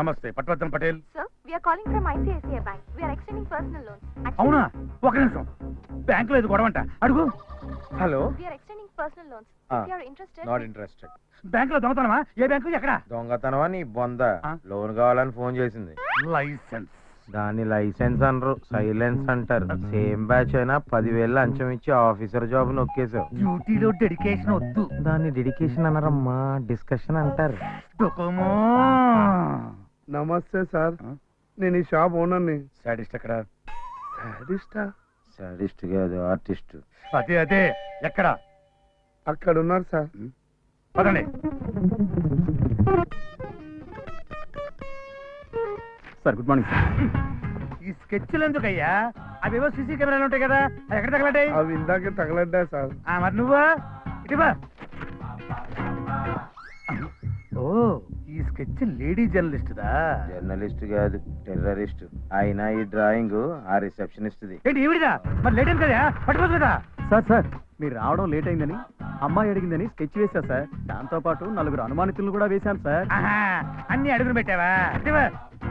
నమస్తే Patwardhan Patel Sir, we are calling from ICICI Bank. We are extending personal loans. Actually, అవునా ఒక నిమిషం బ్యాంకులో ఇది గొడవంట అడుగు hello We are extending personal loans. Ah, if you are interested, not interested బ్యాంకులో దొంగతనమా ఏ బ్యాంకు ఎక్కడ దొంగతనమా నీ బొంద ఆ? లోన్ కావాలని ఫోన్ చేసింది లైసెన్స్ దాన్ని లైసెన్స్ అనరు సైలెన్స్ అంటారు సేమ్ బ్యాచ్ అయినా పదివేలు లంచం ఇచ్చి ఆఫీసర్ జాబ్ నొక్కేసావు డ్యూటీలో డెడికేషన్ వద్దు దాన్ని డెడికేషన్ అనరమ్మా డిస్కషన్ అంటారు డొకోమో నమస్తే సార్ ఆ? నేను ఈ షాప్ ఓనర్ని సాడిస్ట్ ఎక్కడ సాడిస్టా సాడిస్ట్ కాదు ఆర్టిస్ట్ అదే అదే ఎక్కడ అక్కడ ఉన్నారు సార్ పదండి సార్ గుడ్ మార్నింగ్ సార్ ఈ స్కెచ్లు ఎందుకయ్యా అవేవో సీసీ కెమెరాలు ఉంటాయి కదా అవి ఎక్కడ తగలటాయి అవి ఇందాకే తగలడ్డా సార్ ఆ, మరి నువ్వా ఇటువా ఓ ఈ స్కెచ్ లేడీ జర్నలిస్ట్ దా జర్నలిస్ట్ కాదు టెర్రరిస్ట్ అయినా ఈ డ్రాయింగ్ ఆ రిసెప్షనిస్ట్ ది ఏంటి ఈవిడిదా మరి లేట్ అయింది కదా పట్టుకోవచ్చు కదా సార్ సార్ మీరు రావడం లేట్ అయిందని అమ్మాయి అడిగిందని స్కెచ్ వేశా సార్ దాంతో పాటు నలుగురు అనుమానితులను కూడా వేశాను సార్ ఆహా, అన్ని అడుగులు పెట్టావా ఇటువా.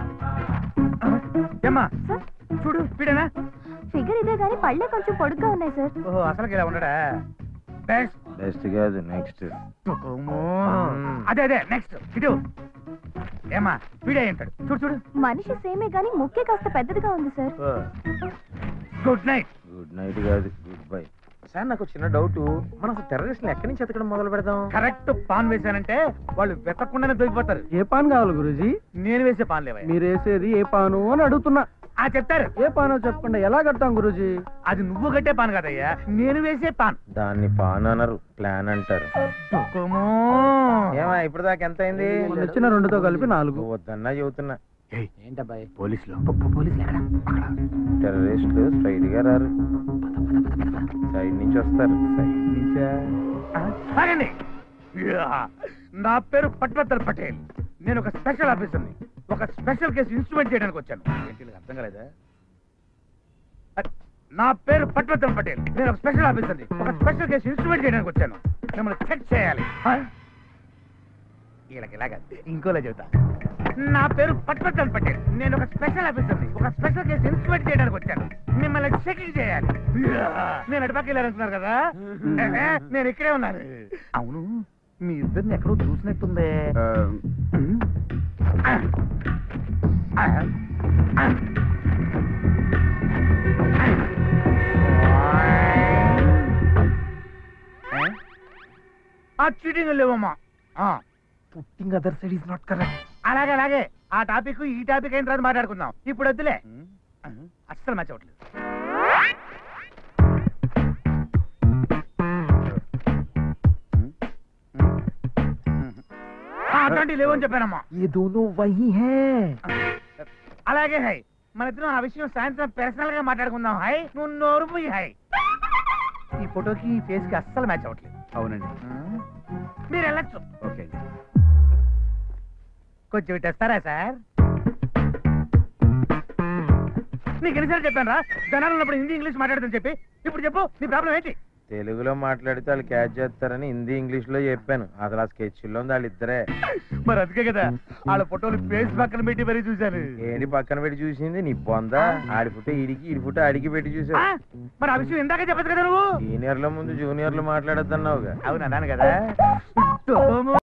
ఏమ్మా సార్ చూడు వీడేనా ఫిగర్ ఇదే కానీ పళ్ళే కొంచెం పొడుగ్గా ఉన్నాయి సార్ ఓహో అసలు ఇలా ఉండడా నెక్స్ట్ బెస్ట్ కాదు నెక్స్ట్ అదే అదే నెక్స్ట్ ఇటు ఏమ్మా వీడే ఉంటాడు చూడు చూడు మనిషి సేమే కానీ ముక్కే కాస్త పెద్దదిగా ఉంది sir good night good night కాదు గుడ్ బై సార్ నాకు చిన్న డౌట్ మనం అసలు టెర్రరిస్ట్ ఎక్కడి నుంచి ఎతకడం మొదలు పెడదాం కరెక్ట్ పాన్ వేశానంటే వాళ్ళు వెతకుండానే దొరికిపోతారు ఏ పాన్ కావాలి గురూజీ నేను వేసే పాన్ లేవా మీరు వేసేది ఏ పాను అని అడుగుతున్నా ఆ చెప్తారు ఏ పానో చెప్పకుండా ఎలా కడతాం గురూజీ అది నువ్వు కట్టే పాన్ కదయ్యా నేను వేసే పాన్ దాన్ని పాన్ అనరు ప్లాన్ అంటారు తుకుము. ఏమా ఇప్పుడు దాకా ఎంత అయింది మొన్న ఇచ్చిన రెండుతో కలిపి నాలుగు నువ్వు వద్దన్నా చెబుతున్నా ఏంటబ్బాయి పోలీసులు పోలీసులు ఎక్కడ అక్కడ టెర్రరిస్టులు స్ట్రైట్ గా రారు సైడ్ నుంచి వస్తారు ఆ, ఆగండి యా, నా పేరు పట్వత్తల్ పటేల్ నేను ఒక స్పెషల్ ఆఫీసర్ని ఒక స్పెషల్ కేసు ఇన్స్ట్రుమెంట్ చేయడానికి వచ్చాను ఏంటి వీళ్ళకి అర్థం కాలేదా అ, నా పేరు పట్వత్తల్ పటేల్ నేను ఒక స్పెషల్ ఆఫీసర్ని ఒక స్పెషల్ కేసు ఇన్స్ట్రుమెంట్ చేయడానికి వచ్చాను మిమ్మల్ని చెక్ చేయాలి ఆ? వీళ్ళకి ఇలాగా ఇంకోలా చెబుతా నా పేరు పట్వత్తల్ పటేల్ నేను ఒక స్పెషల్ ఆఫీసర్ని ఒక స్పెషల్ కేసు ఇన్స్ట్రుమెంట్ చేయడానికి వచ్చాను మిమ్మల్ని చెకింగ్ చేయాలి యా, నేను అటుపక్క వెళ్ళారంటున్నారు కదా ఏ, ఏ, నేను ఇక్కడే ఉన్నాను అవును మీ ఇద్దరిని ఎక్కడో చూసినట్టుందే ఆ. ఆ. ఆ. ఆ. ఆ చీటింగ్ లేవమ్మా putting other side is not correct అలాగే అలాగే ఆ టాపిక్ ఈ టాపిక్ అయిన తర్వాత మాట్లాడుకుందాం ఇప్పుడు వద్దులే అస్సలు మ్యాచ్ అవ్వట్లేదు ఆ, అట్లాంటివి లేవని చెప్పానమ్మా ये दोनों वही हैं అలాగే హై మన ఇద్దరం ఆ విషయం సాయంత్రం పర్సనల్ గా మాట్లాడుకుందాం హై నువ్వు నోరు పోయి హై ఈ ఫోటోకి ఈ ఫేస్ కి అస్సలు మ్యాచ్ అవ్వట్లేదు అవునండి మీరు వెళ్ళచ్చు ఓకే అండి కొంచెం ఇట్టేస్తారా సార్ నీకు ఎన్నిసార్లు చెప్పాను రా జనాలు ఉన్నప్పుడు హిందీ ఇంగ్లీష్ మాట్లాడుతుంది చెప్పి ఇప్పుడు చెప్పు నీ ప్రాబ్లం ఏంటి తెలుగులో మాట్లాడితే వాళ్ళు క్యాచ్ చేస్తారని హిందీ ఇంగ్లీష్ లో చెప్పాను అసలు ఆ స్కెచ్ లో ఉంది వాళ్ళిద్దరే మరి అందుకే కదా వాళ్ళ ఫోటోలు ఫేస్ పక్కన పెట్టి మరీ చూశాను ఏంటి పక్కన పెట్టి చూసింది నీ బొంద ఆడి ఫుట ఈడికి ఈడి ఫుట ఆడికి పెట్టి ఆ? చూసావు మరి ఆ విషయం ఇందాక చెప్పచ్చు కదా నువ్వు సీనియర్ల ముందు జూనియర్లు మాట్లాడొద్దన్నావుగా అవును అన్నాను కదా